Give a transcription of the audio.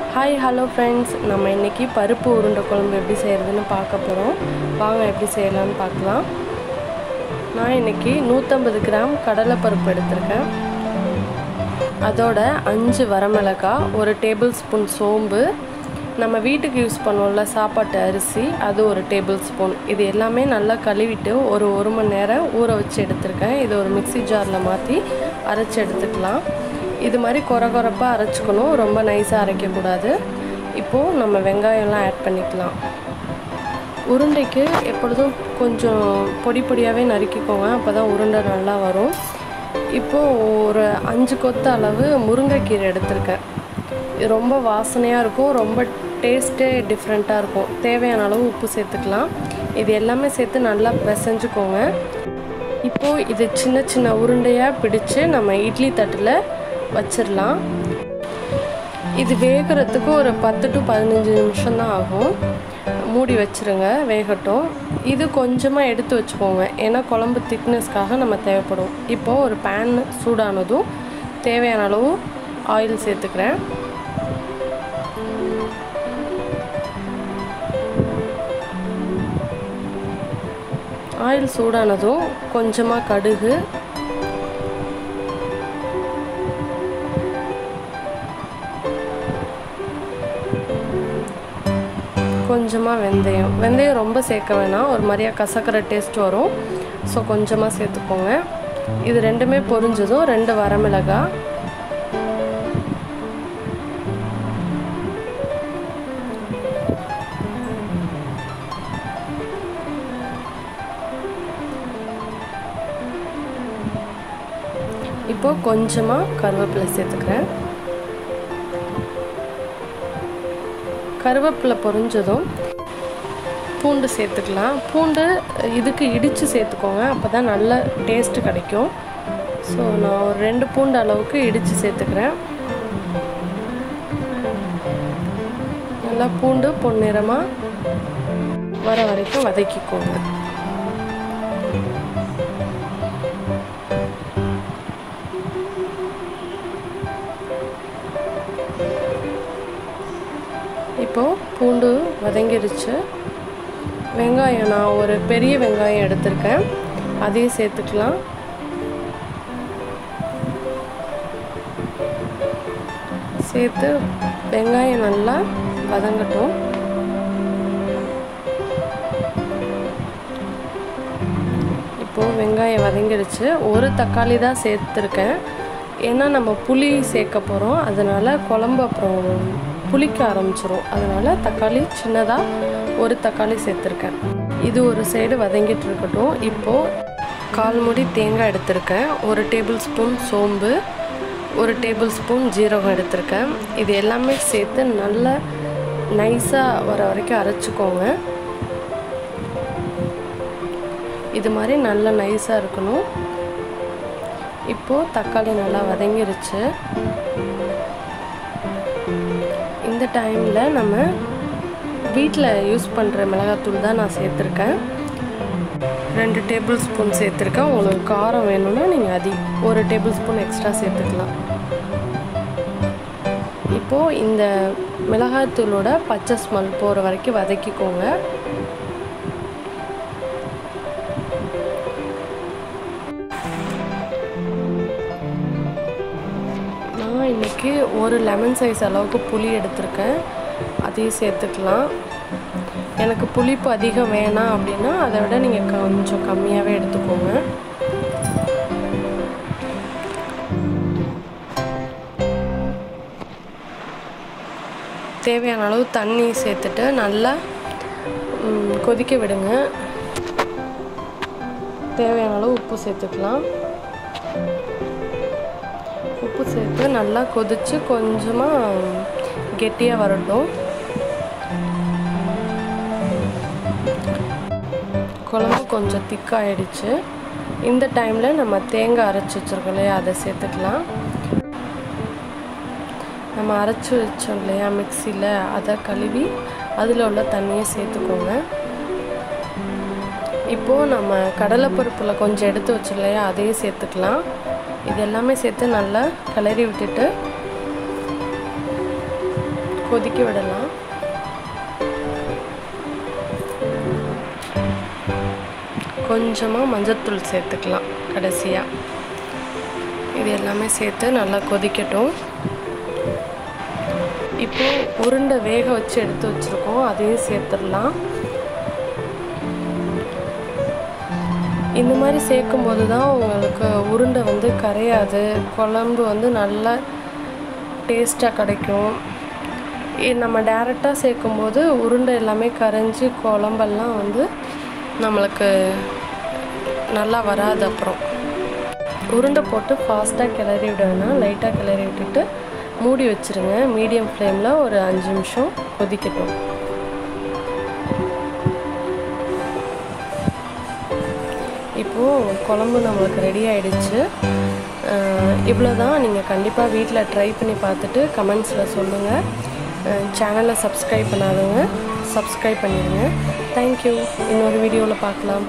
hi hello friends நம்ம இன்றைக்கி பருப்பு உருண்டை குழம்பு எப்படி செய்கிறதுன்னு பார்க்க போகிறோம் வாங்க எப்படி செய்யலாம்னு பார்க்கலாம் நான் இன்றைக்கி நூற்றம்பது கிராம் கடலைப்பருப்பு எடுத்திருக்கேன் அதோட அஞ்சு வரமிளகாய் ஒரு டேபிள் ஸ்பூன் சோம்பு நம்ம வீட்டுக்கு யூஸ் பண்ணுவோம்ல சாப்பாட்டு அரிசி அது ஒரு டேபிள் ஸ்பூன் இது எல்லாமே நல்லா கழுவிட்டு ஒரு ஒரு மணி நேரம் ஊற வச்சு எடுத்திருக்கேன் இது ஒரு மிக்ஸி ஜாரில் மாற்றி அரைச்சி எடுத்துக்கலாம் இது மாதிரி குறை குறைப்பாக அரைச்சிக்கணும் ரொம்ப நைஸாக அரைக்கக்கூடாது இப்போது நம்ம வெங்காயம்லாம் ஆட் பண்ணிக்கலாம் உருண்டைக்கு எப்பொழுதும் கொஞ்சம் பொடி பொடியாகவே நறுக்கிக்கோங்க அப்போ தான் உருண்டை நல்லா வரும் இப்போது ஒரு அஞ்சு கொத்து அளவு முருங்கைக்கீரை எடுத்திருக்கேன் இது ரொம்ப வாசனையாக இருக்கும் ரொம்ப டேஸ்ட்டே டிஃப்ரெண்ட்டாக இருக்கும் தேவையான அளவு உப்பு சேர்த்துக்கலாம் இது எல்லாமே சேர்த்து நல்லா பிசைஞ்சுக்கோங்க இப்போது இது சின்ன சின்ன உருண்டையாக பிடிச்சு நம்ம இட்லி தட்டில் வச்சிடலாம் இது வேகிறதுக்கு ஒரு பத்து டு பதினஞ்சு நிமிஷம் தான் ஆகும் மூடி வச்சுருங்க வேகட்டும் இது கொஞ்சமாக எடுத்து வச்சுக்கோங்க ஏன்னா குழம்பு திக்னஸ்க்காக நம்ம தேவைப்படும் இப்போது ஒரு பேன் சூடானதும் தேவையான அளவு ஆயில் சேர்த்துக்கிறேன் ஆயில் சூடானதும் கொஞ்சமாக கடுகு கொஞ்சமாக வெந்தயம் வெந்தயம் ரொம்ப சேர்க்க வேணாம் ஒரு மாதிரியாக கசக்கிற டேஸ்ட் வரும் ஸோ கொஞ்சமாக சேர்த்துக்கோங்க இது ரெண்டுமே பொரிஞ்சதும் ரெண்டு வரமிளகாய் இப்போ கொஞ்சமாக கருவேப்பிலை சேர்த்துக்கிறேன் கருவேப்பிலை பொரிஞ்சதும் பூண்டு சேர்த்துக்கலாம் பூண்டு இதுக்கு இடித்து சேர்த்துக்கோங்க அப்போ தான் நல்ல டேஸ்ட்டு கிடைக்கும் ஸோ நான் ஒரு ரெண்டு பூண்டு அளவுக்கு இடித்து சேர்த்துக்கிறேன் நல்லா பூண்டு பொன்னிறமாக வர வரைக்கும் வதக்கிக்கோங்க இப்போது பூண்டு வதங்கிடுச்சு வெங்காயம் நான் ஒரு பெரிய வெங்காயம் எடுத்திருக்கேன் அதையும் சேர்த்துக்கலாம் சேர்த்து வெங்காயம் நல்லா வதங்கட்டும் இப்போது வெங்காயம் வதங்கிடுச்சு ஒரு தக்காளி தான் சேர்த்துருக்கேன் ஏன்னா நம்ம புளி சேர்க்க போகிறோம் அதனால் குழம்பு அப்புறம் புளிக்க ஆரம்பிச்சிரும் அதனால் தக்காளி சின்னதாக ஒரு தக்காளி சேர்த்துருக்கேன் இது ஒரு சைடு வதங்கிட்டு இருக்கட்டும் இப்போது கால் முடி தேங்காய் எடுத்திருக்கேன் ஒரு டேபிள் ஸ்பூன் சோம்பு ஒரு டேபிள் ஸ்பூன் ஜீரகம் எடுத்திருக்கேன் இது எல்லாமே சேர்த்து நல்லா நைஸாக வர வரைக்கும் அரைச்சிக்கோங்க இது மாதிரி நல்லா நைஸாக இருக்கணும் இப்போது தக்காளி நல்லா வதங்கிருச்சு இந்த டைமில் நம்ம வீட்டில் யூஸ் பண்ணுற மிளகாத்தூள் தான் நான் சேர்த்துருக்கேன் ரெண்டு டேபிள் ஸ்பூன் சேர்த்துருக்கேன் உங்களுக்கு காரம் வேணும்னா நீங்கள் அதி ஒரு டேபிள் ஸ்பூன் எக்ஸ்ட்ரா சேர்த்துக்கலாம் இப்போது இந்த மிளகாத்தூளோட பச்சை ஸ்மெல் போகிற வரைக்கும் வதக்கிக்கோங்க நான் இன்றைக்கி ஒரு லெமன் சைஸ் அளவுக்கு புளி எடுத்திருக்கேன் அதையும் சேர்த்துக்கலாம் எனக்கு புளிப்பு அதிகம் வேணாம் அப்படின்னா அதை விட நீங்கள் கொஞ்சம் கம்மியாகவே எடுத்துக்கோங்க தேவையான அளவு தண்ணி சேர்த்துட்டு நல்லா கொதிக்க விடுங்க தேவையான அளவு உப்பு சேர்த்துக்கலாம் உப்பு சேர்த்து நல்லா கொதித்து கொஞ்சமாக கெட்டியாக வரட்டும் குழம்பு கொஞ்சம் திக்காயிடுச்சு இந்த டைமில் நம்ம தேங்காய் அரைச்சி வச்சுருக்கோம் இல்லையா அதை சேர்த்துக்கலாம் நம்ம அரைச்சி வச்சோம் இல்லையா மிக்சியில் அதை கழுவி அதில் உள்ள தண்ணியை சேர்த்துக்கோங்க இப்போது நம்ம கடலைப்பருப்பில் கொஞ்சம் எடுத்து வச்சோம் இல்லையா அதையும் சேர்த்துக்கலாம் இது எல்லாமே சேர்த்து நல்லா கிளறி விட்டுட்டு கொதிக்க விடலாம் கொஞ்சமாக மஞ்சத்தூள் சேர்த்துக்கலாம் கடைசியாக இது எல்லாமே சேர்த்து நல்லா கொதிக்கட்டும் இப்போ உருண்டை வேக வச்சு எடுத்து வச்சுருக்கோம் அதையும் சேர்த்துடலாம் இந்த மாதிரி சேர்க்கும் போது தான் உங்களுக்கு உருண்டை வந்து கரையாது குழம்பு வந்து நல்லா டேஸ்ட்டாக கிடைக்கும் நம்ம டேரெக்டாக சேர்க்கும்போது உருண்டை எல்லாமே கரைஞ்சி குழம்பெல்லாம் வந்து நம்மளுக்கு நல்லா வராது அப்புறம் உருண்டை போட்டு ஃபாஸ்ட்டாக கிளறி விடணும்னா லைட்டாக கிளறி விட்டுட்டு மூடி வச்சுருங்க மீடியம் ஃப்ளேமில் ஒரு அஞ்சு நிமிஷம் கொதிக்கட்டும் இப்போது குழம்பு நம்மளுக்கு ரெடி ஆகிடுச்சு இவ்வளோ தான் நீங்கள் கண்டிப்பாக வீட்டில் ட்ரை பண்ணி பார்த்துட்டு கமெண்ட்ஸில் சொல்லுங்கள் சேனலை சப்ஸ்கிரைப் பண்ணாதவங்க சப்ஸ்கிரைப் பண்ணிடுங்க தேங்க்யூ இன்னொரு வீடியோவில் பார்க்கலாம்